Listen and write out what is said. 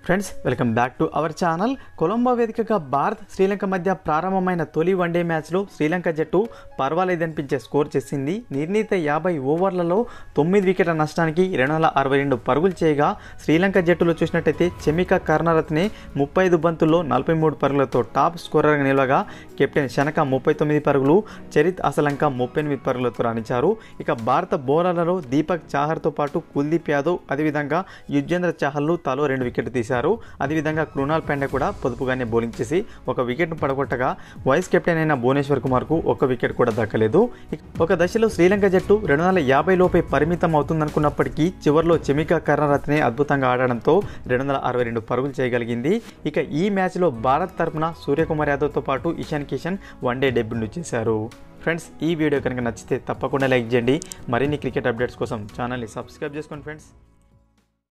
friends welcome back to our channel Colombo వేదికగా భారత్ శ్రీలంక మధ్య ప్రారంభమైన తొలి వన్డే మ్యాచ్లో శ్రీలంక జట్టు పర్వాలేదనిపించే స్కోర్ చేసింది నిర్ణీత యాభై ఓవర్లలో తొమ్మిది వికెట్ల నష్టానికి రెండు వందల అరవై రెండు పరుగులు చేయగా శ్రీలంక జట్టులో చూసినట్టయితే చెమిక కర్ణరత్నే ముప్పై ఐదు బంతుల్లో నలభై మూడు పరుగులతో టాప్ స్కోరర్గా నిలవగా కెప్టెన్ శనక ముప్పై తొమ్మిది పరుగులు చరిత్ అసలంక ముప్పై ఎనిమిది పరుగులతో రాణించారు ఇక భారత బౌలర్లలో దీపక్ చాహర్తో పాటు కుల్దీప్ యాదవ్ అదేవిధంగా యుజ్వేంద్ర చాహల్ను తలో రెండు వికెట్లు తీశారు అదేవిధంగా కృణాల్ పాండే కూడా పొదుపుగానే బౌలింగ్ చేసి ఒక వికెట్ను పడగొట్టగా వైస్ కెప్టెన్ అయిన భువనేశ్వర్ కుమార్కు ఒక వికెట్ కూడా దక్కలేదు ఇక ఒక దశలో శ్రీలంక జట్టు రెండు వందల యాభై లోపే పరిమితం అవుతుందనుకున్నప్పటికీ చివరిలో చెమికా కర్ణరత్నే అద్భుతంగా ఆడడంతో రెండు వందల అరవై రెండు పరుగులు చేయగలిగింది ఇక ఈ మ్యాచ్లో భారత్ తరపున సూర్యకుమార్ యాదవ్తో పాటు ఇషాన్ కిషన్ వన్డే డెబ్యూను చేశారు ఫ్రెండ్స్ ఈ వీడియో కనుక నచ్చితే తప్పకుండా లైక్ చేయండి మరిన్ని క్రికెట్ అప్డేట్స్ కోసం ఛానల్ని సబ్స్క్రైబ్ చేసుకోండి ఫ్రెండ్స్